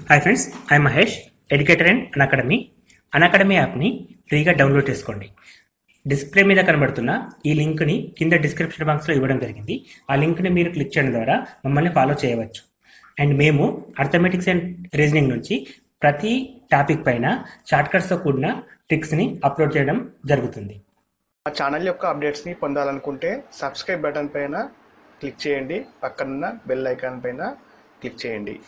hi friends I Mahesh educator and academy academy యాప్ని ఫ్రీగా download చేసుకోండి డిస్ప్లే మీద కనబడుతున్న ఈ లింక్ని కింద డిస్క్రిప్షన్ బాక్స్లో ఇవ్వడం జరిగింది ఆ లింక్ని మీరు క్లిక్ చేయడం ద్వారా మమ్మల్ని ఫాలో చేయవచ్చు అండ్ మేము అర్థమెటిక్స్ అండ్ రీజనింగ్ నుంచి ప్రతి టాపిక్ పైన షార్ట్కట్స్తో కూడిన ట్రిక్స్ని అప్లోడ్ చేయడం జరుగుతుంది మా ఛానల్ యొక్క అప్డేట్స్ని పొందాలనుకుంటే సబ్స్క్రైబ్ బటన్ పైన క్లిక్ చేయండి పక్కనున్న బెల్ ఐకాన్ పైన క్లిక్ చేయండి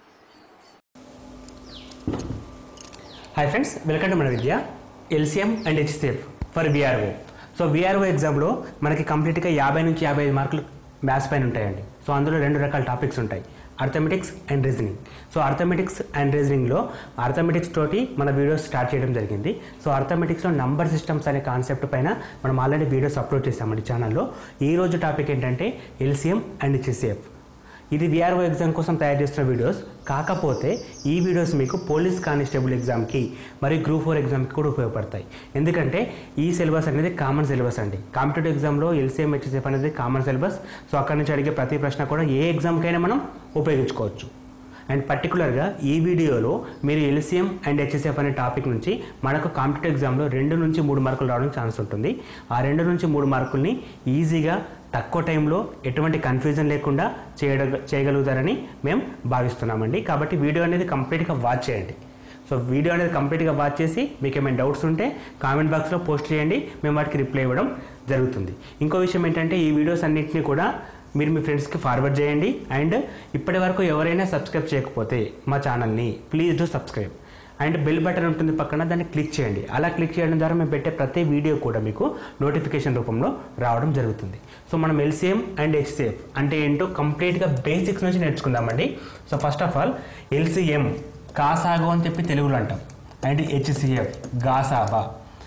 హాయ్ ఫ్రెండ్స్ వెల్కమ్ టు మన విద్య LCM and HCF for VRO so VRO ఎగ్జామ్లో మనకి కంప్లీట్గా యాభై నుంచి యాభై ఐదు మార్కులు మ్యాథ్స్ పైన ఉంటాయండి సో అందులో రెండు రకాల టాపిక్స్ ఉంటాయి arithmetics and reasoning so arithmetics and రీజనింగ్లో అర్థమెటిక్స్ తోటి మన వీడియోస్ స్టార్ట్ చేయడం జరిగింది సో అర్థమెటిక్స్లో నంబర్ సిస్టమ్స్ అనే కాన్సెప్ట్ పైన మనం ఆల్రెడీ వీడియోస్ అప్లోడ్ చేసామండి ఛానల్లో ఈ రోజు టాపిక్ ఏంటంటే ఎల్సిఎం అండ్ హెచ్సిఎఫ్ ఇది విఆర్ఓ ఎగ్జామ్ కోసం తయారు చేస్తున్న వీడియోస్ కాకపోతే ఈ వీడియోస్ మీకు పోలీస్ కానిస్టేబుల్ ఎగ్జామ్కి మరియు గ్రూప్ ఫోర్ ఎగ్జామ్కి కూడా ఉపయోగపడతాయి ఎందుకంటే ఈ సిలబస్ అనేది కామన్ సిలబస్ అండి కాంపిటేటివ్ ఎగ్జామ్లో ఎల్సీఎం హెచ్ఎస్ఎఫ్ అనేది కామన్ సిలబస్ సో అక్కడి నుంచి అడిగే ప్రతి ప్రశ్న కూడా ఏ ఎగ్జామ్కైనా మనం ఉపయోగించుకోవచ్చు అండ్ పర్టికులర్గా ఈ వీడియోలో మీరు ఎల్సీఎం అండ్ హెచ్ఎస్ఎఫ్ అనే టాపిక్ నుంచి మనకు కాంపిటేటివ్ ఎగ్జామ్లో రెండు నుంచి మూడు మార్కులు రావడానికి ఛాన్స్ ఉంటుంది ఆ రెండు నుంచి మూడు మార్కుల్ని ఈజీగా తక్కువ టైంలో ఎటువంటి కన్ఫ్యూజన్ లేకుండా చేయడ చేయగలుగుతారని మేము భావిస్తున్నామండి కాబట్టి వీడియో అనేది కంప్లీట్గా వాచ్ చేయండి సో వీడియో అనేది కంప్లీట్గా వాచ్ చేసి మీకు ఏమైనా డౌట్స్ ఉంటే కామెంట్ బాక్స్లో పోస్ట్ చేయండి మేము వాటికి రిప్లై ఇవ్వడం జరుగుతుంది ఇంకో విషయం ఏంటంటే ఈ వీడియోస్ అన్నింటినీ కూడా మీరు మీ ఫ్రెండ్స్కి ఫార్వర్డ్ చేయండి అండ్ ఇప్పటి వరకు ఎవరైనా సబ్స్క్రైబ్ చేయకపోతే మా ఛానల్ని please do subscribe and bell button ఉంటుంది పక్కన దాన్ని క్లిక్ చేయండి అలా క్లిక్ చేయడం ద్వారా మేము పెట్టే ప్రతి వీడియో కూడా మీకు నోటిఫికేషన్ రూపంలో రావడం జరుగుతుంది సో మనం ఎల్సీఎం అండ్ హెచ్సిఎఫ్ అంటే ఏంటో కంప్లీట్గా బేసిక్స్ నుంచి నేర్చుకుందామండి so first of all LCM కాసాగో అని చెప్పి తెలుగులో అంటాం అండ్ హెచ్సిఎఫ్ గాసాబా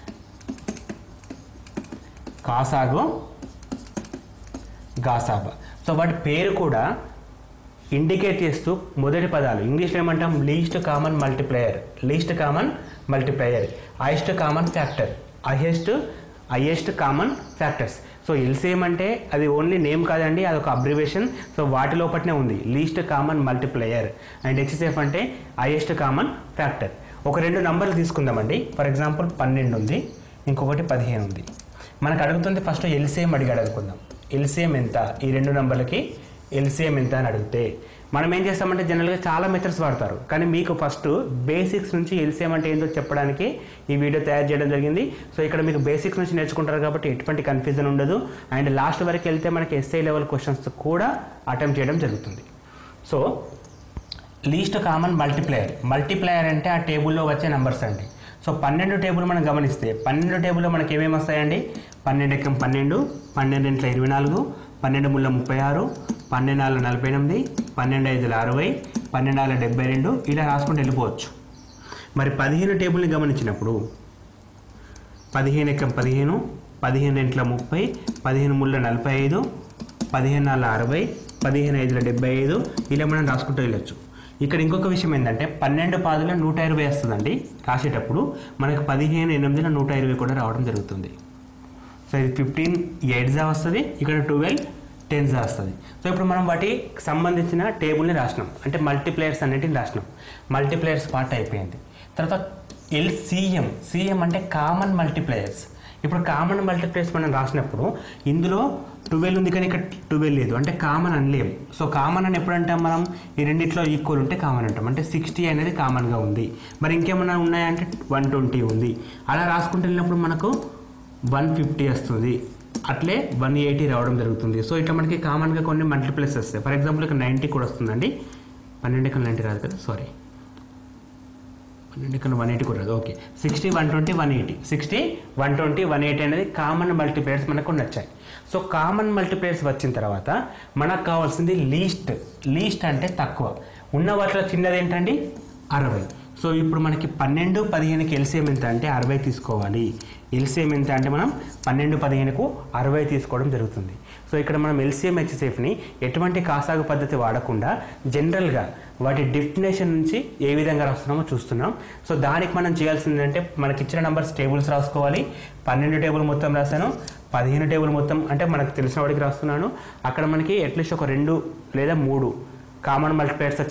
కాసాగో గాసాబా సో వాటి పేరు కూడా ఇండికేట్ చేస్తూ మొదటి పదాలు ఇంగ్లీష్లో ఏమంటాం least common multiplier least common multiplier highest common factor highest highest common factors so LCM అంటే అది ఓన్లీ నేమ్ కాదండి అది ఒక అబ్రివేషన్ సో వాటి లోపట్నే ఉంది least common multiplier and HCF అంటే హైయెస్ట్ కామన్ ఫ్యాక్టర్ ఒక రెండు నంబర్లు తీసుకుందామండి ఫర్ ఎగ్జాంపుల్ పన్నెండు ఉంది ఇంకొకటి పదిహేను ఉంది మనకు అడుగుతుంది ఫస్ట్ ఎల్సీఎం అడిగి అడుగుకుందాం ఎల్సీఎం ఎంత ఈ రెండు నంబర్లకి ఎల్సీఎం ఎంత అని అడిగితే మనం ఏం చేస్తామంటే జనరల్గా చాలా మెథడ్స్ వాడతారు కానీ మీకు ఫస్ట్ బేసిక్స్ నుంచి ఎల్సీఎం అంటే ఏంటో చెప్పడానికి ఈ వీడియో తయారు చేయడం జరిగింది సో ఇక్కడ మీకు బేసిక్స్ నుంచి నేర్చుకుంటారు కాబట్టి ఎటువంటి కన్ఫ్యూజన్ ఉండదు అండ్ లాస్ట్ వరకు వెళ్తే మనకి ఎస్ఐ లెవెల్ క్వశ్చన్స్ కూడా అటెంప్ట్ చేయడం జరుగుతుంది so least common multiplier multiplier అంటే ఆ టేబుల్లో వచ్చే నెంబర్స్ అండి సో పన్నెండు టేబుల్ మనం గమనిస్తే పన్నెండు టేబుల్లో మనకి ఏమేమి వస్తాయండి పన్నెండు ఎక్కం పన్నెండు పన్నెండు ఇంట్లో ఇరవై నాలుగు పన్నెండు ముళ్ళ ముప్పై ఆరు పన్నెండు నాలుగు నలభై ఎనిమిది పన్నెండు ఐదుల అరవై పన్నెండు నాలుగు డెబ్బై రెండు ఇలా రాసుకుంటూ వెళ్ళిపోవచ్చు మరి పదిహేను టేబుల్ని గమనించినప్పుడు పదిహేను ఎక్కం పదిహేను పదిహేను ఇంట్లో ముప్పై పదిహేను ముళ్ళ నలభై ఐదు పదిహేను నాలుగు అరవై పదిహేను ఐదుల డెబ్బై ఐదు ఇలా మనం రాసుకుంటూ వెళ్ళొచ్చు ఇక్కడ ఇంకొక విషయం ఏంటంటే పన్నెండు పాదుల నూట ఇరవై వస్తుందండి రాసేటప్పుడు మనకు పదిహేను ఎనిమిదిల నూట ఇరవై కూడా రావడం జరుగుతుంది సో ఇది ఫిఫ్టీన్ ఎయిట్జా వస్తుంది ఇక్కడ ట్వెల్వ్ టెన్జా వస్తుంది సో ఇప్పుడు మనం వాటికి సంబంధించిన టేబుల్ని రాసినాం అంటే మల్టీప్లేయర్స్ అన్నిటిని రాసినాం మల్టీప్లేయర్స్ పార్ట్ అయిపోయింది తర్వాత ఎల్సిఎం సిఎం అంటే కామన్ మల్టీప్లేయర్స్ ఇప్పుడు కామన్ మల్టీప్లేయర్స్ మనం రాసినప్పుడు ఇందులో ట్వెల్వ్ ఉంది కానీ ఇక్కడ ట్వెల్వ్ లేదు అంటే కామన్ అనలేం సో కామన్ అని ఎప్పుడు అంటాం మనం ఈ రెండిట్లో ఈక్వల్ ఉంటే కామన్ అంటాం అంటే సిక్స్టీ అనేది కామన్గా ఉంది మరి ఇంకేమన్నా ఉన్నాయంటే వన్ ట్వంటీ ఉంది అలా రాసుకుంటూ వెళ్ళినప్పుడు మనకు వన్ ఫిఫ్టీ వస్తుంది అట్లే వన్ ఎయిటీ రావడం జరుగుతుంది సో ఇట్లా మనకి కామన్గా కొన్ని మల్టిప్లెస్ వస్తాయి ఫర్ ఎగ్జాంపుల్ ఇక్కడ నైంటీ కూడా వస్తుందండి పన్నెండు ఇక్కడ నైంటీ రాదు కదా సారీ పన్నెండు ఇక్కడ వన్ ఎయిటీ కూడా రాదు okay sixty one twenty one eighty sixty one twenty one eighty అనేది కామన్ మల్టిప్లేయర్స్ మనకు నచ్చాయి సో కామన్ మల్టిప్లేయర్స్ వచ్చిన తర్వాత మనకు కావాల్సింది లీస్ట్ లీస్ట్ అంటే తక్కువ ఉన్న వాటిలో చిన్నది ఏంటండి అరవై సో ఇప్పుడు మనకి పన్నెండు పదిహేనుకి ఎల్సీఎం ఎంత అంటే అరవై తీసుకోవాలి ఎల్సీఎం ఎంత అంటే మనం పన్నెండు పదిహేనుకు అరవై తీసుకోవడం జరుగుతుంది సో ఇక్కడ మనం ఎల్సీఎం హెచ్ఎస్ఎఫ్ని ఎటువంటి కాసాగు పద్ధతి వాడకుండా జనరల్గా వాటి డెఫినేషన్ నుంచి ఏ విధంగా రాస్తున్నామో చూస్తున్నాం సో దానికి మనం చేయాల్సింది అంటే మనకి ఇచ్చిన నెంబర్స్ టేబుల్స్ రాసుకోవాలి పన్నెండు టేబుల్ మొత్తం రాశాను పదిహేను టేబుల్ మొత్తం అంటే మనకు తెలిసిన వాడికి రాస్తున్నాను అక్కడ మనకి అట్లీస్ట్ ఒక రెండు లేదా మూడు కామన్ మల్టిప్లైర్స్ వచ్చాయి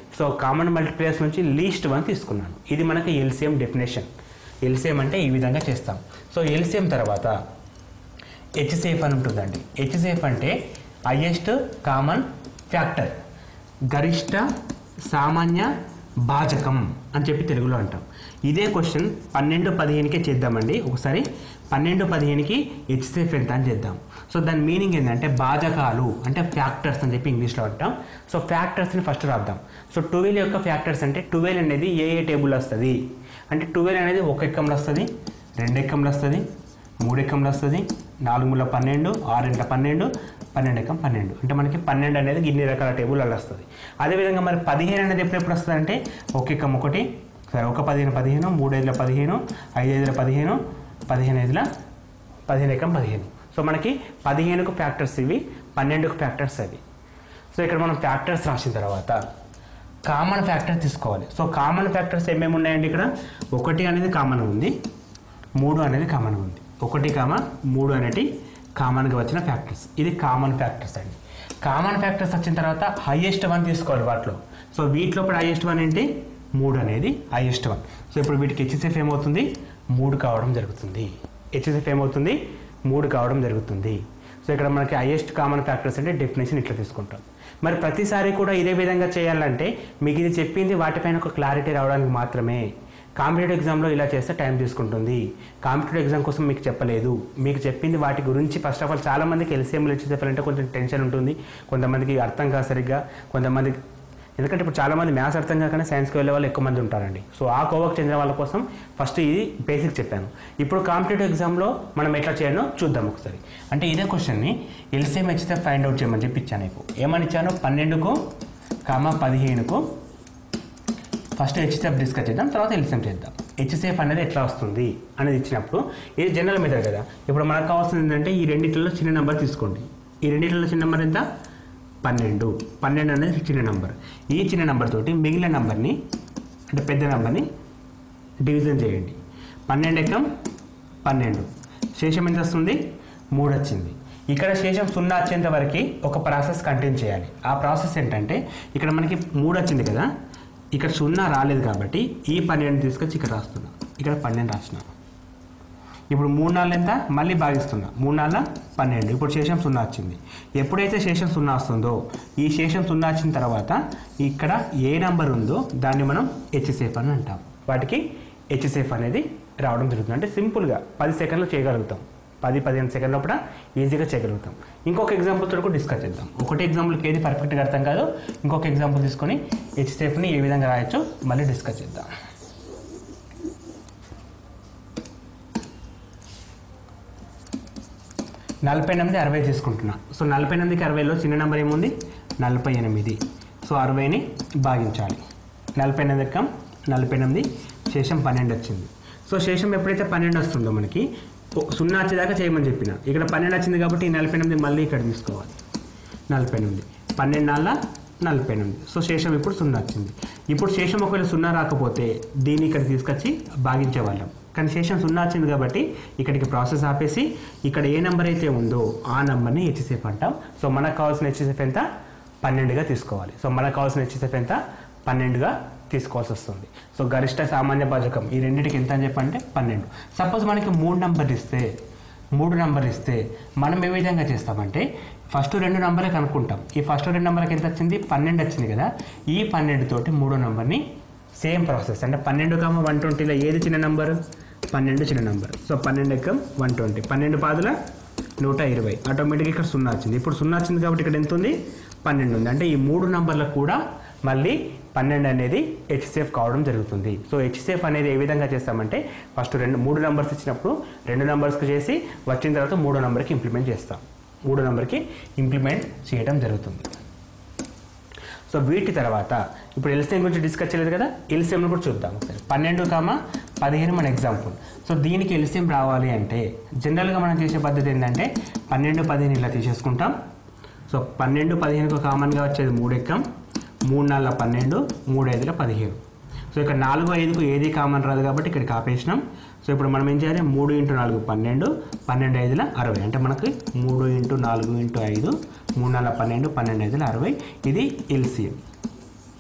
సో కామన్ మల్టిప్లేయర్స్ నుంచి లీస్ట్ వన్ తీసుకున్నాను ఇది మనకి ఎల్సిఎం డెఫినేషన్ ఎల్సిఎం అంటే ఈ విధంగా చేస్తాం సో ఎల్సిఎం తర్వాత హెచ్సేఫ్ అని ఉంటుందండి హెచ్సేఫ్ అంటే హయ్యెస్ట్ కామన్ ఫ్యాక్టర్ గరిష్ట సామాన్య భాజకం అని చెప్పి తెలుగులో అంటాం ఇదే క్వశ్చన్ పన్నెండు పదిహేనుకే చేద్దామండి ఒకసారి పన్నెండు పదిహేనుకి హెచ్సేఫ్ ఎంత అని చేద్దాం సో దాని మీనింగ్ ఏంటంటే భాజకాలు అంటే ఫ్యాక్టర్స్ అని చెప్పి ఇంగ్లీష్లో అంటాం సో ఫ్యాక్టర్స్ని ఫస్ట్ రాద్దాం సో ట్వెల్వ్ యొక్క ఫ్యాక్టర్స్ అంటే ట్వెల్వ్ అనేది ఏ ఏ టేబుల్ వస్తుంది అంటే ట్వెల్వ్ అనేది ఒక ఎక్కంలో వస్తుంది రెండు ఎక్కంలో వస్తుంది మూడు ఎక్కంలో వస్తుంది నాలుగు మూల పన్నెండు ఆరు ఇంట్ల పన్నెండు పన్నెండు ఎక్కం పన్నెండు అంటే మనకి పన్నెండు అనేది ఇన్ని రకాల టేబుల్ అలా వస్తుంది అదేవిధంగా మరి పదిహేను అనేది ఎప్పుడు ఎప్పుడు వస్తుంది అంటే ఒక ఎక్కం ఒకటి సరే ఒక పదిహేను పదిహేను మూడు ఐదుల పదిహేను ఐదు ఐదుల పదిహేను పదిహేను ఐదుల పదిహేను ఎక్కం పదిహేను సో మనకి పదిహేనుకు ఫ్యాక్టర్స్ ఇవి పన్నెండుకు ఫ్యాక్టర్స్ అవి సో ఇక్కడ మనం ఫ్యాక్టర్స్ రాసిన తర్వాత కామన్ ఫ్యాక్టర్ తీసుకోవాలి సో కామన్ ఫ్యాక్టర్స్ ఏమేమి ఉన్నాయండి ఇక్కడ ఒకటి అనేది కామన్ ఉంది మూడు అనేది కామన్ ఉంది ఒకటి కామ మూడు అనేటి కామన్గా వచ్చిన ఫ్యాక్టర్స్ ఇది కామన్ ఫ్యాక్టర్స్ అండి కామన్ ఫ్యాక్టర్స్ వచ్చిన తర్వాత హైయెస్ట్ వన్ తీసుకోవాలి వాటిలో సో వీటిలో కూడా హైయెస్ట్ వన్ ఏంటి మూడు అనేది హైయెస్ట్ వన్ సో ఇప్పుడు వీటికి హెచ్ఎస్ఎఫ్ ఏమవుతుంది మూడు కావడం జరుగుతుంది హెచ్ఎస్ఎఫ్ ఏమవుతుంది మూడు కావడం జరుగుతుంది సో ఇక్కడ మనకి హైయెస్ట్ కామన్ ఫ్యాక్టర్స్ అంటే డెఫినేషన్ ఇట్లా తీసుకుంటాం మరి ప్రతిసారి కూడా ఇదే విధంగా చేయాలంటే మీకు ఇది చెప్పింది వాటిపైన ఒక క్లారిటీ రావడానికి మాత్రమే కాంపిటేటివ్ ఎగ్జామ్లో ఇలా చేస్తే టైం తీసుకుంటుంది కాంపిటేటివ్ ఎగ్జామ్ కోసం మీకు చెప్పలేదు మీకు చెప్పింది వాటి గురించి ఫస్ట్ ఆఫ్ ఆల్ చాలామందికి ఎల్సీఎంలు ఇచ్చి చెప్పాలంటే కొంచెం టెన్షన్ ఉంటుంది కొంతమందికి అర్థం కాదు సరిగ్గా కొంతమందికి ఎందుకంటే ఇప్పుడు చాలామంది మ్యాథ్స్ అర్థం కాకనే సైన్స్కి వెళ్ళే వాళ్ళు ఎక్కువ మంది ఉంటారండి సో ఆ కోవకు చెందిన వాళ్ళ కోసం ఫస్ట్ ఇది బేసిక్ చెప్పాను ఇప్పుడు కాంపిటేటివ్ ఎగ్జామ్లో మనం ఎట్లా చేయాలో చూద్దాం ఒకసారి అంటే ఇదే క్వశ్చన్ని ఎల్సీఎం హెచ్తే ఫైండ్ అవుట్ చేయమని చెప్పి ఇచ్చాను నీకు ఏమని ఇచ్చాను పన్నెండుకు కామ పదిహేనుకు ఫస్ట్ హెచ్సేఫ్ డిస్కస్ చేద్దాం తర్వాత ఎల్సిఎం చేద్దాం హెచ్సేఫ్ అనేది ఎట్లా వస్తుంది అనేది ఇచ్చినప్పుడు ఇది జనరల్ మెథడ్ కదా ఇప్పుడు మనకు కావాల్సింది ఏంటంటే ఈ రెండిట్లలో చిన్న నెంబర్ తీసుకోండి ఈ రెండిట్లలో చిన్న నెంబర్ ఎంత పన్నెండు పన్నెండు అనేది చిన్న నెంబర్ ఈ చిన్న నెంబర్ తోటి మిగిలిన నెంబర్ని అంటే పెద్ద నెంబర్ని డివిజన్ చేయండి పన్నెండు ఎక్కం పన్నెండు శేషం ఎంత వస్తుంది మూడు వచ్చింది ఇక్కడ శేషం సున్నా వచ్చేంత వరకు ఒక ప్రాసెస్ కంటిన్యూ చేయాలి ఆ ప్రాసెస్ ఏంటంటే ఇక్కడ మనకి మూడు వచ్చింది కదా ఇక్కడ సున్నా రాలేదు కాబట్టి ఈ పన్నెండు తీసుకొచ్చి ఇక్కడ రాస్తున్నా ఇక్కడ పన్నెండు రాసిన ఇప్పుడు మూడు నాలుగు ఎంత మళ్ళీ భాగిస్తున్నా మూడు నాలుగు పన్నెండు ఇప్పుడు శేషం సున్నా వచ్చింది ఎప్పుడైతే శేషం సున్నా వస్తుందో ఈ శేషం సున్నా వచ్చిన తర్వాత ఇక్కడ ఏ నెంబర్ ఉందో దాన్ని మనం హెచ్సేఫ్ అని అంటాం వాటికి హెచ్సేఫ్ అనేది రావడం జరుగుతుంది అంటే సింపుల్గా పది సెకండ్లు చేయగలుగుతాం పది పదిహేను సెకండ్ల లోపల ఈజీగా చేయగలుగుతాం ఇంకొక ఎగ్జాంపుల్ తోటి కూడా డిస్కస్ చేద్దాం ఒకటి ఎగ్జాంపుల్కి ఏది పర్ఫెక్ట్గా అర్థం కాదు ఇంకొక ఎగ్జాంపుల్ తీసుకొని హెచ్సేఫ్ని ఏ విధంగా రాయొచ్చో మళ్ళీ డిస్కస్ చేద్దాం నలభై ఎనిమిది అరవై తీసుకుంటున్నా సో నలభై ఎనిమిదికి అరవైలో చిన్న నెంబర్ ఏముంది నలభై ఎనిమిది సో అరవైని భాగించాలి నలభై ఎనిమిది ఎక్కం నలభై ఎనిమిది శేషం పన్నెండు వచ్చింది సో శేషం ఎప్పుడైతే పన్నెండు వస్తుందో మనకి ఓ- సున్నా వచ్చేదాకా చేయమని చెప్పిన ఇక్కడ పన్నెండు వచ్చింది కాబట్టి ఈ నలభై ఎనిమిది మళ్ళీ ఇక్కడ తీసుకోవాలి నలభై ఎనిమిది పన్నెండు నాలుగు నలభై ఎనిమిది సో శేషం ఇప్పుడు సున్నా వచ్చింది ఇప్పుడు శేషం ఒకవేళ సున్నా రాకపోతే దీన్ని ఇక్కడ తీసుకొచ్చి భాగించేవాళ్ళం కానీ శేషం సున్నా వచ్చింది కాబట్టి ఇక్కడికి ప్రాసెస్ ఆపేసి ఇక్కడ ఏ నెంబర్ అయితే ఉందో ఆ నెంబర్ని హెచ్సేఫ్ అంటాం సో మనకు కావాల్సిన హెచ్సేఫ్ ఎంత పన్నెండుగా తీసుకోవాలి సో మనకు కావాల్సిన హెచ్సేఫ్ ఎంత పన్నెండుగా తీసుకోవాల్సి వస్తుంది సో గరిష్ట సామాన్య భాజకం ఈ రెండింటికి ఎంత అని చెప్పంటే పన్నెండు సపోజ్ మనకి మూడు నెంబర్లు ఇస్తే మూడు నెంబర్లు ఇస్తే మనం ఏ విధంగా చేస్తామంటే ఫస్ట్ రెండు నెంబర్లే కనుక్కుంటాం ఈ ఫస్ట్ రెండు నెంబర్కి ఎంత వచ్చింది పన్నెండు వచ్చింది కదా ఈ పన్నెండు తోటి మూడో నెంబర్ని సేమ్ ప్రాసెస్ అంటే పన్నెండు కామ వన్ ట్వంటీలో ఏది చిన్న నెంబర్ పన్నెండు చిన్న నెంబర్ సో పన్నెండు ఎక్కం వన్ ట్వంటీ పన్నెండు పాదుల నూట ఇరవై ఆటోమేటిక్గా ఇక్కడ సున్నా వచ్చింది ఇప్పుడు సున్నా వచ్చింది కాబట్టి ఇక్కడ ఎంత ఉంది పన్నెండు ఉంది అంటే ఈ మూడు నంబర్లకు కూడా మళ్ళీ పన్నెండు అనేది హెచ్సేఫ్ కావడం జరుగుతుంది సో హెచ్సేఫ్ అనేది ఏ విధంగా చేస్తామంటే ఫస్ట్ రెండు మూడు నెంబర్స్ ఇచ్చినప్పుడు రెండు నెంబర్స్కి చేసి వచ్చిన తర్వాత మూడో నెంబర్కి ఇంప్లిమెంట్ చేస్తాం మూడో నెంబర్కి ఇంప్లిమెంట్ చేయడం జరుగుతుంది సో వీటి తర్వాత ఇప్పుడు ఎల్సిఎం గురించి డిస్కస్ చేయలేదు కదా ఎల్సిఎంను కూడా చూద్దాం ఒకసారి పన్నెండు కామ పదిహేను మన ఎగ్జాంపుల్ సో దీనికి ఎల్సిఎం రావాలి అంటే జనరల్గా మనం చేసే పద్ధతి ఏంటంటే పన్నెండు పదిహేను ఇలా తీసేసుకుంటాం సో పన్నెండు పదిహేనుకు కామన్గా వచ్చేది మూడు ఎక్కం మూడు నాలుగు పన్నెండు మూడు ఐదుల పదిహేను సో ఇక్కడ నాలుగు ఐదుకు ఏది కామన్ రాదు కాబట్టి ఇక్కడికి ఆపేసినాం సో ఇప్పుడు మనం ఏం చేయాలి మూడు ఇంటూ నాలుగు పన్నెండు పన్నెండు ఐదుల అరవై అంటే మనకి మూడు ఇంటూ నాలుగు ఇంటూ ఐదు మూడు నాలుగు పన్నెండు పన్నెండు ఐదుల అరవై ఇది ఎల్సిఎం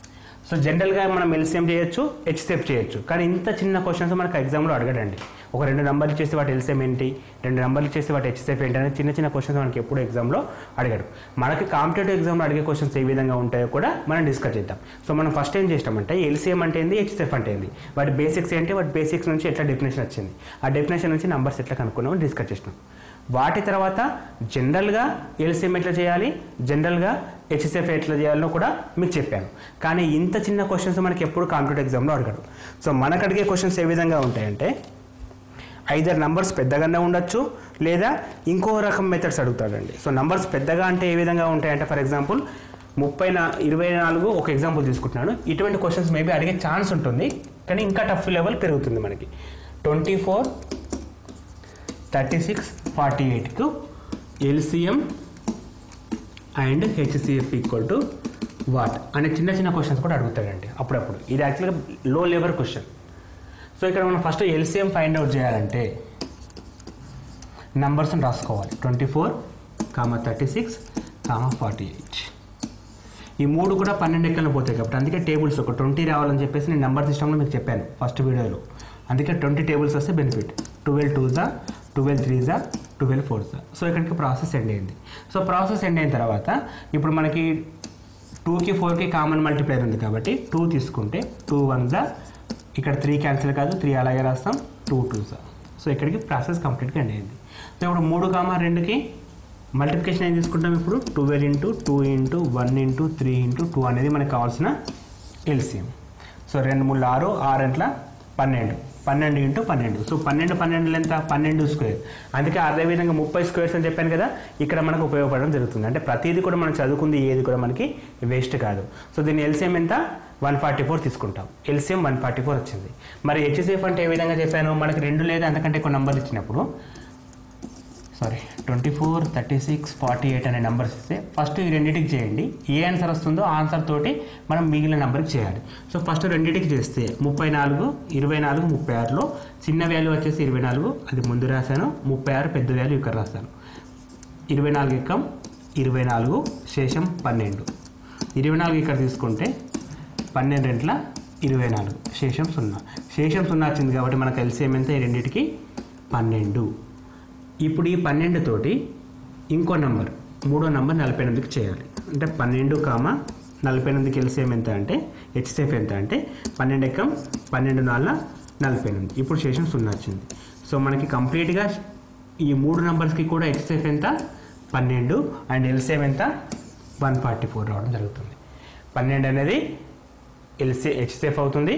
సో జనరల్గా మనం ఎల్సిఎం చేయొచ్చు హెచ్సిఎఫ్ చేయొచ్చు కానీ ఇంత చిన్న క్వశ్చన్స్ మనకు ఎగ్జామ్లో అడగడండి ఒక రెండు నెంబర్లు ఇచ్చేసి వాటి ఎల్సిఎం ఏంటి రెండు నెంబర్లు ఇచ్చేసి వాటి హెచ్సిఎఫ్ ఏంటి అనేది చిన్న చిన్న క్వశ్చన్స్ మనకి ఎప్పుడు ఎగ్జామ్లో అడగడు మనకి కాంపిటేటివ్ ఎగ్జామ్లో అడిగే క్వశ్చన్స్ ఏ విధంగా ఉంటాయో కూడా మనం డిస్కస్ చేద్దాం సో మనం ఫస్ట్ ఏం చేస్తామంటే ఎల్సిఎం అంటే ఏంది హెచ్సిఎఫ్ అంటే ఏంది వాటి బేసిక్స్ ఏంటి వాటి బేసిక్స్ నుంచి ఎట్లా డెఫినేషన్ వచ్చింది ఆ డెఫినేషన్ నుంచి నంబర్స్ ఎట్లా కనుక్కున్నామో డిస్కస్ చేసినాం వాటి తర్వాత జనరల్గా ఎల్సిఎం ఎట్లా చేయాలి జనరల్గా హెచ్ఎస్ఎఫ్ ఎట్లా చేయాలో కూడా మీకు చెప్పాను కానీ ఇంత చిన్న క్వశ్చన్స్ మనకి ఎప్పుడు కాంపిటేటివ్ ఎగ్జామ్లో అడగడు సో మనకు అడిగే క్వశ్చన్స్ ఏ విధంగా ఉంటాయంటే ఐదర్ నంబర్స్ పెద్దగానే ఉండొచ్చు లేదా ఇంకో రకం మెథడ్స్ అడుగుతాడండి సో నంబర్స్ పెద్దగా అంటే ఏ విధంగా ఉంటాయంటే ఫర్ ఎగ్జాంపుల్ ముప్పై నా ఇరవై నాలుగు ఒక ఎగ్జాంపుల్ తీసుకుంటున్నాను ఇటువంటి క్వశ్చన్స్ మేబీ అడిగే ఛాన్స్ ఉంటుంది కానీ ఇంకా టఫ్ లెవెల్ పెరుగుతుంది మనకి twenty four thirty six forty ఎయిట్కు LCM and HCF equal to what అనే చిన్న చిన్న క్వశ్చన్స్ కూడా అడుగుతాడండి అప్పుడప్పుడు ఇది యాక్చువల్గా లో లెవెల్ క్వశ్చన్ సో ఇక్కడ మనం ఫస్ట్ ఎల్సిఎం ఫైండ్ అవుట్ చేయాలంటే నంబర్స్ని రాసుకోవాలి twenty four comma thirty six comma forty eight ఈ మూడు కూడా పన్నెండు ఎక్కలు పోతాయి కాబట్టి అందుకే టేబుల్స్ ఒక ట్వంటీ రావాలని చెప్పేసి నేను నెంబర్ సిస్టంలో మీకు చెప్పాను ఫస్ట్ వీడియోలో అందుకే ట్వంటీ టేబుల్స్ వస్తే బెనిఫిట్ ట్వెల్వ్ టూ జా ట్వెల్వ్ త్రీ జా ట్వెల్వ్ ఫోర్ జా సో ఇక్కడికి ప్రాసెస్ ఎండ్ అయింది సో ప్రాసెస్ ఎండ్ అయిన తర్వాత ఇప్పుడు మనకి టూకి ఫోర్కి కామన్ మల్టిప్లైర్ ఉంది కాబట్టి టూ తీసుకుంటే టూ వన్ జా ఇక్కడ త్రీ క్యాన్సిల్ కాదు త్రీ అలాగే రాస్తాం టూ టూ జా సో ఇక్కడికి ప్రాసెస్ కంప్లీట్గా ఎండ్ అయింది సో ఇప్పుడు మూడు కామా రెండుకి మల్టిప్లికేషన్ ఏం తీసుకుంటాం ఇప్పుడు twelve into two into one into three into two అనేది మనకు కావాల్సిన ఎల్సిఎం సో రెండు మూడు ఆరు ఆరు అంట్ల పన్నెండు పన్నెండు ఇంటూ పన్నెండు సో పన్నెండు పన్నెండు ఎంత పన్నెండు స్క్వేర్ అందుకే అదేవిధంగా ముప్పై స్క్వేర్స్ అని చెప్పాను కదా ఇక్కడ మనకు ఉపయోగపడడం జరుగుతుంది అంటే ప్రతిదీ కూడా మనం చదువుకుంది ఏది కూడా మనకి వేస్ట్ కాదు సో దీని ఎల్సిఎం ఎంత వన్ ఫార్టీ ఫోర్ తీసుకుంటాం ఎల్సిఎం వన్ ఫార్టీ ఫోర్ వచ్చింది మరి హెచ్సిఎఫ్ అంటే ఏ విధంగా చెప్పాను మనకి రెండు లేదా అంతకంటే ఎక్కువ నెంబర్లు ఇచ్చినప్పుడు sorry twenty four thirty six forty eight అనే నెంబర్స్ ఇస్తే ఫస్ట్ ఈ రెండింటికి చేయండి ఏ ఆన్సర్ వస్తుందో ఆ ఆన్సర్ తోటి మనం మిగిలిన నెంబర్కి చేయాలి సో ఫస్ట్ రెండింటికి చేస్తే ముప్పై నాలుగు ఇరవై నాలుగు ముప్పై ఆరులో చిన్న వాల్యూ వచ్చేసి ఇరవై నాలుగు అది ముందు రాశాను ముప్పై ఆరు పెద్ద వాల్యూ ఇక్కడ రాశాను ఇరవై నాలుగు ఎక్కం ఇరవై నాలుగు శేషం పన్నెండు ఇరవై నాలుగు ఇక్కడ తీసుకుంటే పన్నెండు రెంట్ల ఇరవై నాలుగు శేషం సున్నా శేషం సున్నా వచ్చింది కాబట్టి మనకు ఎల్సిఎం ఎంత ఈ రెండింటికి పన్నెండు ఇప్పుడు ఈ పన్నెండు తోటి ఇంకో నంబర్ మూడో నంబర్ నలభై ఎనిమిదికి చేయాలి అంటే పన్నెండు కామ నలభై ఎనిమిదికి ఎల్సిఎం ఎంత అంటే హెచ్సిఎఫ్ ఎంత అంటే పన్నెండు ఎక్కం పన్నెండు నాలుగు నలభై ఎనిమిది ఇప్పుడు శేషం సున్నా వచ్చింది సో మనకి కంప్లీట్గా ఈ మూడు నంబర్స్కి కూడా హెచ్సిఎఫ్ ఎంత పన్నెండు అండ్ ఎల్సిఎం ఎంత వన్ ఫార్టీ ఫోర్ రావడం జరుగుతుంది పన్నెండు అనేది ఎల్సి హెచ్సిఎఫ్ అవుతుంది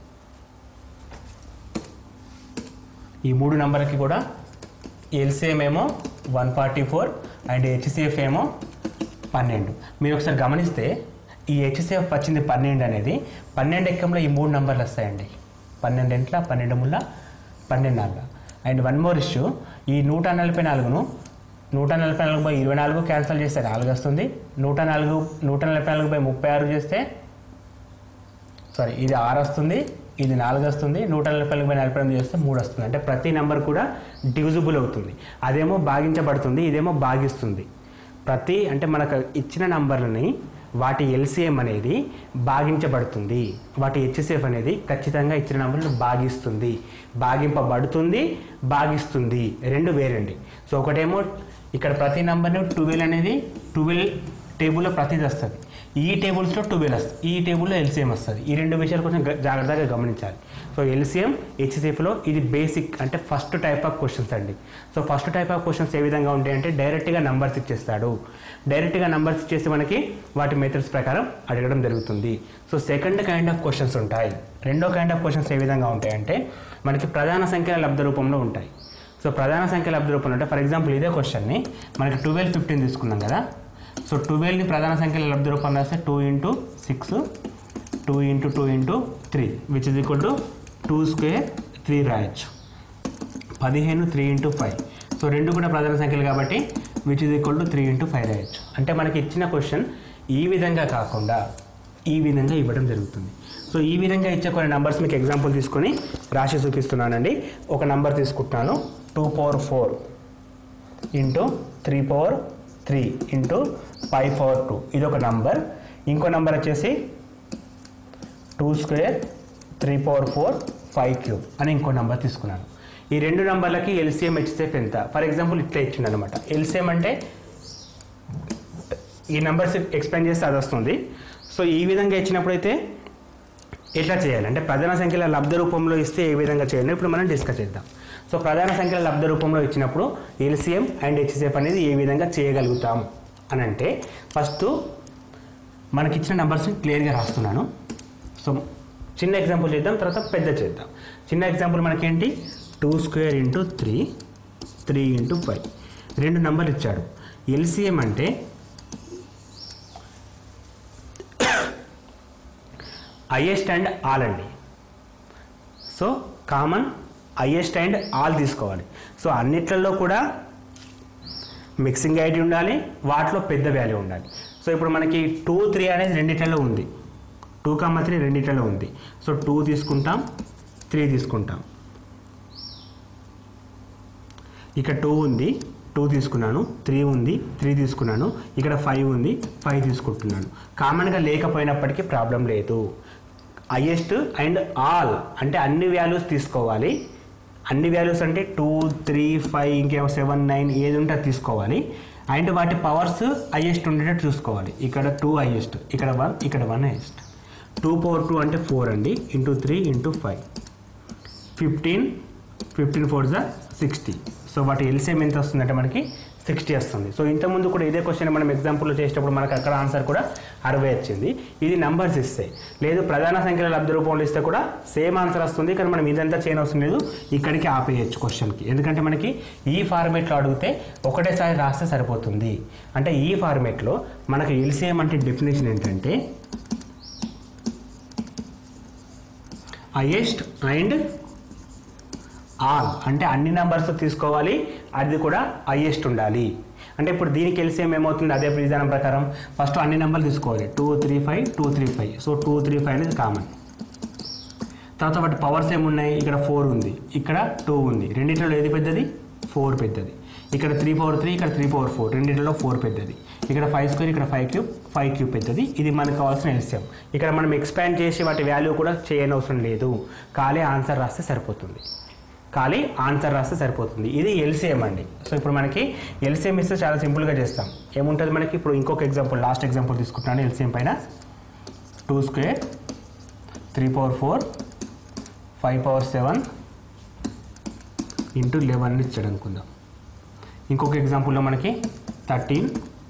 ఈ మూడు నంబర్కి కూడా ఎల్సిఎం ఏమో one forty four and HCF ఏమో పన్నెండు మీరు ఒకసారి గమనిస్తే ఈ హెచ్సిఎఫ్ వచ్చింది పన్నెండు అనేది పన్నెండు ఎక్కంలో ఈ మూడు నంబర్లు వస్తాయండి పన్నెండు ఎంట్ల పన్నెండు ముళ్ళ పన్నెండు నాలుగు అండ్ వన్ మోర్ ఇష్యూ ఈ నూట నలభై నాలుగును నూట నలభై నాలుగు బై ఇరవై నాలుగు క్యాన్సిల్ చేస్తే నాలుగు వస్తుంది నూట నాలుగు నూట నలభై నాలుగు బై ముప్పై ఆరు చేస్తే సారీ ఇది ఆరు వస్తుంది ఇది నాలుగు వస్తుంది నూట నలభై నాలుగు బై నలభై ఎనిమిది చేస్తే మూడు వస్తుంది అంటే ప్రతి నెంబర్ కూడా డివిజిబుల్ అవుతుంది అదేమో భాగించబడుతుంది ఇదేమో భాగిస్తుంది ప్రతి అంటే మనకు ఇచ్చిన నంబర్లని వాటి ఎల్సిఎం అనేది భాగించబడుతుంది వాటి హెచ్సిఎఫ్ అనేది ఖచ్చితంగా ఇచ్చిన నంబర్లను భాగిస్తుంది భాగింపబడుతుంది భాగిస్తుంది రెండు వేరండి సో ఒకటేమో ఇక్కడ ప్రతి నంబర్ని ట్వెల్వ్ అనేది ట్వెల్వ్ టేబుల్లో ప్రతిది వస్తుంది ఈ టేబుల్స్లో ట్వెల్వ్ వస్తుంది ఈ టేబుల్లో ఎల్సిఎం వస్తుంది ఈ రెండు విషయాలు కొంచెం గ- జాగ్రత్తగా గమనించాలి సో ఎల్సిఎం హెచ్సిఎఫ్లో ఇది బేసిక్ అంటే ఫస్ట్ టైప్ ఆఫ్ క్వశ్చన్స్ అండి so first type of questions ఏ విధంగా ఉంటాయంటే డైరెక్ట్గా నంబర్స్ ఇచ్చేస్తాడు డైరెక్ట్గా నంబర్స్ ఇచ్చేసి మనకి వాటి మెథడ్స్ ప్రకారం అడగడం జరుగుతుంది so second kind of questions ఉంటాయి రెండో కైండ్ ఆఫ్ క్వశ్చన్స్ ఏ విధంగా ఉంటాయంటే మనకి ప్రధాన సంఖ్యల లబ్ధ రూపంలో ఉంటాయి సో ప్రధాన సంఖ్య లబ్ధ రూపంలో అంటే ఫర్ ఎగ్జాంపుల్ ఇదే క్వశ్చన్ని మనకి ట్వెల్వ్ ఫిఫ్టీన్ తీసుకున్నాం కదా సో ట్వెల్వ్ని ప్రధాన సంఖ్యల లబ్ధ రూపంలో రాస్తే two into six two into two into three which is equal to two square three రాయొచ్చు పదిహేను త్రీ ఇంటూ ఫైవ్ సో రెండు కూడా ప్రధాన సంఖ్యలు కాబట్టి which is equal to three into five రాయొచ్చు అంటే మనకి ఇచ్చిన క్వశ్చన్ ఈ విధంగా కాకుండా ఈ విధంగా ఇవ్వడం జరుగుతుంది సో ఈ విధంగా ఇచ్చే కొన్ని నంబర్స్ మీకు ఎగ్జాంపుల్ తీసుకొని రాసి చూపిస్తున్నానండి ఒక నంబర్ తీసుకుంటున్నాను two power four into three power three into five power two ఇది ఒక నంబర్ ఇంకో నంబర్ వచ్చేసి two square three power four five cube అని ఇంకో నెంబర్ తీసుకున్నాను ఈ రెండు నెంబర్లకి ఎల్సిఎం హెచ్సేఫ్ ఎంత ఫర్ ఎగ్జాంపుల్ ఇట్లా ఇచ్చిండు అనమాట ఎల్సిఎం అంటే ఈ నెంబర్స్ ఎక్స్ప్లెయిన్ చేస్తే అది వస్తుంది సో ఈ విధంగా ఇచ్చినప్పుడు అయితే ఎట్లా చేయాలి అంటే ప్రధాన సంఖ్యల లబ్ధ రూపంలో ఇస్తే ఏ విధంగా చేయాలి ఇప్పుడు మనం డిస్కస్ చేద్దాం సో ప్రధాన సంఖ్యల లబ్ధ రూపంలో ఇచ్చినప్పుడు ఎల్సిఎం అండ్ హెచ్సిఎఫ్ అనేది ఏ విధంగా చేయగలుగుతాం అని అంటే ఫస్ట్ మనకి ఇచ్చిన నెంబర్స్ని క్లియర్గా రాస్తున్నాను సో చిన్న ఎగ్జాంపుల్ చేద్దాం తర్వాత పెద్ద చేద్దాం చిన్న ఎగ్జాంపుల్ మనకేంటి two square into three three into five రెండు నెంబర్లు ఇచ్చాడు ఎల్సిఎం అంటే హైయెస్ట్ అండ్ ఆల్ అండి so common highest and all తీసుకోవాలి సో అన్నిట్లలో కూడా మిక్సింగ్ ఐడి ఉండాలి వాటిలో పెద్ద వాల్యూ ఉండాలి సో ఇప్పుడు మనకి టూ త్రీ అనేది రెండిట్లలో ఉంది టూ కమ్మ త్రీ రెండిట్లలో ఉంది సో టూ తీసుకుంటాం త్రీ తీసుకుంటాం ఇక్కడ టూ ఉంది టూ తీసుకున్నాను త్రీ ఉంది త్రీ తీసుకున్నాను ఇక్కడ ఫైవ్ ఉంది ఫైవ్ తీసుకుంటున్నాను కామన్గా లేకపోయినప్పటికీ ప్రాబ్లం లేదు హైయెస్ట్ అండ్ ఆల్ అంటే అన్ని వాల్యూస్ తీసుకోవాలి అన్ని వాల్యూస్ అంటే టూ త్రీ ఫైవ్ ఇంకేమో సెవెన్ నైన్ ఏది ఉంటే అది తీసుకోవాలి అండ్ వాటి పవర్స్ హైయెస్ట్ ఉండేటట్టు చూసుకోవాలి ఇక్కడ టూ హైయెస్ట్ ఇక్కడ వన్ ఇక్కడ one highest two power two అంటే ఫోర్ అండి into three into five fifteen fifteen four జా సిక్స్టీ సో వాటి ఎల్సిఎం ఎంత వస్తుందంటే మనకి సిక్స్టీ వస్తుంది సో ఇంతకుముందు కూడా ఇదే క్వశ్చన్ మనం ఎగ్జాంపుల్లో చేసేటప్పుడు మనకు అక్కడ ఆన్సర్ కూడా అరవై వచ్చింది ఇది నంబర్స్ ఇస్తాయి లేదు ప్రధాన సంఖ్యల లబ్ధ రూపంలో ఇస్తే కూడా సేమ్ ఆన్సర్ వస్తుంది కానీ మనం ఇదంతా చేయని అవసరం లేదు ఇక్కడికి ఆపేయచ్చు క్వశ్చన్కి ఎందుకంటే మనకి ఈ ఫార్మేట్లో అడిగితే ఒకటేసారి రాస్తే సరిపోతుంది అంటే ఈ ఫార్మేట్లో మనకి ఎల్సిఎం అంటే డెఫినేషన్ ఏంటంటే హైయెస్ట్ అండ్ ఆల్ అంటే అన్ని నెంబర్స్ తీసుకోవాలి అది కూడా హైయెస్ట్ ఉండాలి అంటే ఇప్పుడు దీనికి ఎల్సిఎం ఏమవుతుంది అదే విధానం ప్రకారం ఫస్ట్ అన్ని నెంబర్లు తీసుకోవాలి two three five two three five so two three five అనేది కామన్ తర్వాత వాటి పవర్స్ ఏమున్నాయి ఇక్కడ ఫోర్ ఉంది ఇక్కడ టూ ఉంది రెండింటిలో ఏది పెద్దది ఫోర్ పెద్దది ఇక్కడ త్రీ పవర్ త్రీ ఇక్కడ త్రీ పవర్ ఫోర్ రెండింటిలో ఫోర్ పెద్దది ఇక్కడ ఫైవ్ స్క్వేర్ ఇక్కడ ఫైవ్ క్యూబ్ ఫైవ్ క్యూబ్ పెద్దది ఇది మనకు కావాల్సిన ఎల్సిఎం ఇక్కడ మనం ఎక్స్పాండ్ చేసి వాటి వాల్యూ కూడా చేయనవసరం లేదు ఖాళీ ఆన్సర్ రాస్తే సరిపోతుంది ఖాళీ ఆన్సర్ రాస్తే సరిపోతుంది ఇది ఎల్సిఎం అండి సో ఇప్పుడు మనకి ఎల్సిఎం ఇస్తే చాలా సింపుల్గా చేస్తాం ఏముంటుంది మనకి ఇప్పుడు ఇంకొక ఎగ్జాంపుల్ లాస్ట్ ఎగ్జాంపుల్ తీసుకుంటున్నాను ఎల్సిఎం పైన two square three power four five power seven into eleven ఇచ్చాడు అనుకుందాం ఇంకొక ఎగ్జాంపుల్లో మనకి thirteen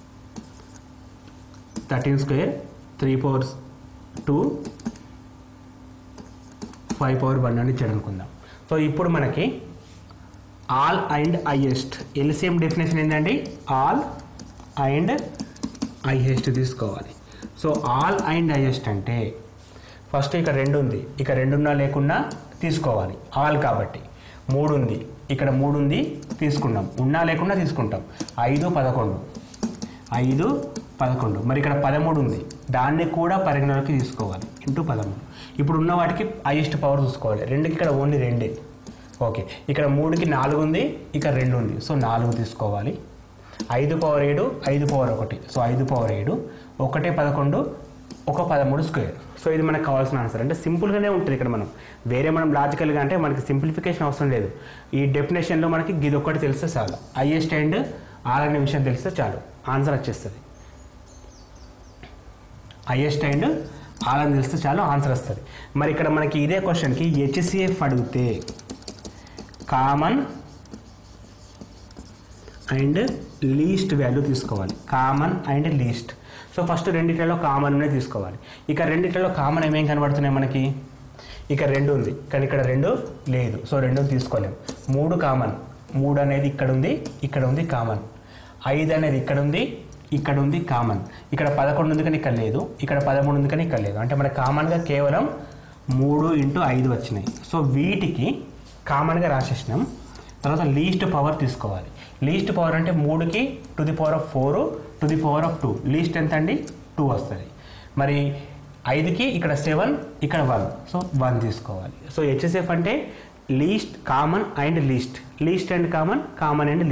thirteen square three power two five power one అని ఇచ్చాడు అనుకుందాం సో ఇప్పుడు మనకి all and highest LCM definition ఏంటండి ఆల్ అండ్ హైయెస్ట్ తీసుకోవాలి సో ఆల్ అండ్ హైయెస్ట్ అంటే ఫస్ట్ ఇక్కడ రెండు ఉంది ఇక రెండున్నా లేకున్నా తీసుకోవాలి ఆల్ కాబట్టి మూడు ఉంది ఇక్కడ మూడు ఉంది తీసుకున్నాం ఉన్నా లేకుండా తీసుకుంటాం ఐదు పదకొండు ఐదు పదకొండు మరి ఇక్కడ పదమూడు ఉంది దాన్ని కూడా పరిగణలోకి తీసుకోవాలి ఇంటూ పదమూడు ఇప్పుడు ఉన్న వాటికి హైయెస్ట్ పవర్ చూసుకోవాలి రెండుకి ఇక్కడ ఓన్లీ రెండే ఓకే ఇక్కడ మూడుకి నాలుగు ఉంది ఇక్కడ రెండు ఉంది సో నాలుగు తీసుకోవాలి ఐదు పవర్ ఏడు ఐదు పవర్ ఒకటి సో ఐదు పవర్ ఏడు ఒకటే పదకొండు ఒక పదమూడు స్క్వేర్ సో ఇది మనకు కావాల్సిన ఆన్సర్ అంటే సింపుల్గానే ఉంటుంది ఇక్కడ మనం వేరే మనం లాజికల్గా అంటే మనకి సింప్లిఫికేషన్ అవసరం లేదు ఈ డెఫినేషన్లో మనకి ఇది ఒక్కటి తెలిస్తే చాలు హైయెస్ట్ అండ్ ఆర్ అనే విషయం తెలిస్తే చాలు ఆన్సర్ వచ్చేస్తుంది హైయెస్ట్ అండ్ ఆల్ అని తెలిస్తే చాలు ఆన్సర్ వస్తుంది మరి ఇక్కడ మనకి ఇదే క్వశ్చన్కి హెచ్సిఎఫ్ అడిగితే కామన్ అండ్ లీస్ట్ వాల్యూ తీసుకోవాలి common and least so first రెండిట్లలో కామన్నే తీసుకోవాలి ఇక రెండిట్లలో కామన్ ఏమేం కనబడుతున్నాయి మనకి ఇక రెండు ఉంది కానీ ఇక్కడ రెండు లేదు సో రెండు తీసుకోలేము మూడు కామన్ మూడు అనేది ఇక్కడ ఉంది ఇక్కడ ఉంది కామన్ ఐదు అనేది ఇక్కడ ఉంది ఇక్కడ ఉంది కామన్ ఇక్కడ పదకొండు ఉంది కానీ ఇక్కడ లేదు ఇక్కడ పదమూడు ఉంది కానీ ఇక్కడ లేదు అంటే మనకి కామన్గా కేవలం మూడు ఇంటూ ఐదు వచ్చినాయి సో వీటికి కామన్గా రాసేసినాం తర్వాత లీస్ట్ పవర్ తీసుకోవాలి లీస్ట్ పవర్ అంటే మూడుకి to the power of four to the power of two least ఎంత అండి టూ వస్తుంది మరి ఐదుకి ఇక్కడ సెవెన్ ఇక్కడ వన్ సో వన్ తీసుకోవాలి సో హెచ్ఎస్ఎఫ్ అంటే least common and least least and common common and least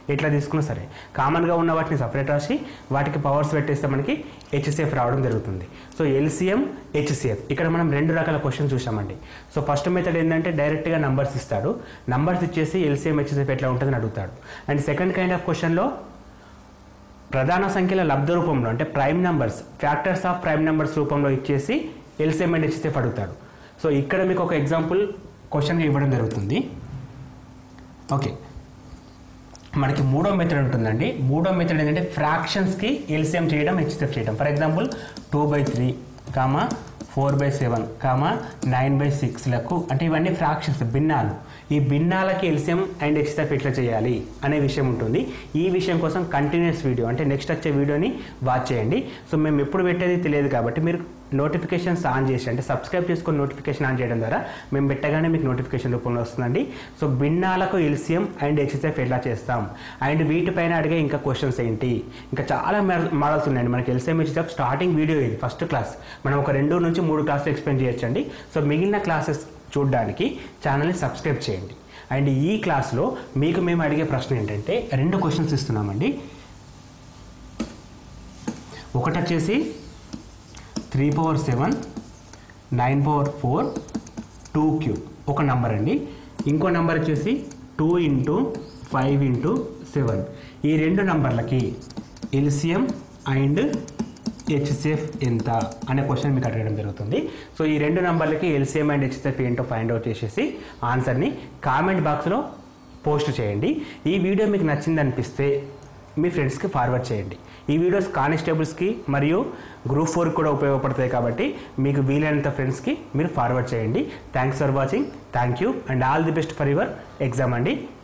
ఎట్లా తీసుకున్నా సరే కామన్గా ఉన్న వాటిని సపరేట్ రాసి వాటికి పవర్స్ పెట్టేస్తే మనకి హెచ్సిఎఫ్ రావడం జరుగుతుంది సో ఎల్సిఎం హెచ్సిఎఫ్ ఇక్కడ మనం రెండు రకాల క్వశ్చన్ చూసామండి సో ఫస్ట్ మెథడ్ ఏంటంటే డైరెక్ట్గా నంబర్స్ ఇస్తాడు నంబర్స్ ఇచ్చేసి ఎల్సిఎం హెచ్సిఎఫ్ ఎట్లా ఉంటుందని అడుగుతాడు అండ్ సెకండ్ కైండ్ ఆఫ్ క్వశ్చన్లో ప్రధాన సంఖ్యల లబ్ధ రూపంలో అంటే prime numbers factors of prime numbers రూపంలో ఇచ్చేసి ఎల్సిఎం అండ్ హెచ్సిఎఫ్ అడుగుతాడు సో ఇక్కడ మీకు ఒక ఎగ్జాంపుల్ క్వశ్చన్ ఇవ్వడం జరుగుతుంది ఓకే మనకి మూడో మెథడ్ ఉంటుందండి మూడో మెథడ్ ఏంటంటే ఫ్రాక్షన్స్కి ఎల్సిఎం చేయడం హెచ్సిఎఫ్ చేయడం for example two by three comma four by seven comma nine by సిక్స్లకు అంటే ఇవన్నీ ఫ్రాక్షన్స్ భిన్నాలు ఈ భిన్నాలకి ఎల్సిఎం అండ్ హెచ్సిఎఫ్ ఎట్లా చేయాలి అనే విషయం ఉంటుంది ఈ విషయం కోసం కంటిన్యూస్ వీడియో అంటే నెక్స్ట్ వచ్చే వీడియోని వాచ్ చేయండి సో మేము ఎప్పుడు పెట్టేది తెలియదు కాబట్టి మీరు నోటిఫికేషన్స్ ఆన్ చేసి అంటే సబ్స్క్రైబ్ చేసుకొని నోటిఫికేషన్ ఆన్ చేయడం ద్వారా మేము పెట్టగానే మీకు నోటిఫికేషన్ రూపంలో వస్తుందండి సో భిన్నాలకు ఎల్సిఎం అండ్ హెచ్సిఎఫ్ ఎట్లా చేస్తాం అండ్ వీటిపైన అడిగే ఇంకా క్వశ్చన్స్ ఏంటి ఇంకా చాలా మోడల్స్ ఉన్నాయండి మనకి ఎల్సిఎం హెచ్సిఎఫ్ స్టార్టింగ్ వీడియో ఇది ఫస్ట్ క్లాస్ మనం ఒక రెండు నుంచి మూడు క్లాసులు ఎక్స్ప్లెయిన్ చేయొచ్చండి సో మిగిలిన క్లాసెస్ చూడడానికి ఛానల్ని సబ్స్క్రైబ్ చేయండి అండ్ ఈ క్లాస్లో మీకు మేము అడిగే ప్రశ్న ఏంటంటే రెండు క్వశ్చన్స్ ఇస్తున్నామండి ఒకటి వచ్చేసి three power seven nine power four two cube ఒక నంబర్ అండి ఇంకో నంబర్ వచ్చేసి two into five into seven ఈ రెండు నంబర్లకి ఎల్సిఎం అండ్ హెచ్సిఎఫ్ ఎంత అనే క్వశ్చన్ మీకు అడగడం జరుగుతుంది సో ఈ రెండు నంబర్లకి ఎల్సిఎం అండ్ హెచ్సిఎఫ్ ఏంటో ఫైండ్ అవుట్ చేసేసి ఆన్సర్ని కామెంట్ బాక్స్లో పోస్ట్ చేయండి ఈ వీడియో మీకు నచ్చింది అనిపిస్తే మీ ఫ్రెండ్స్కి ఫార్వర్డ్ చేయండి ఈ వీడియోస్ కానిస్టేబుల్స్కి మరియు గ్రూప్ ఫోర్ కూడా ఉపయోగపడతాయి కాబట్టి మీకు వీలైనంత ఫ్రెండ్స్కి మీరు ఫార్వర్డ్ చేయండి thanks for watching thank you and all the best for your exam అండి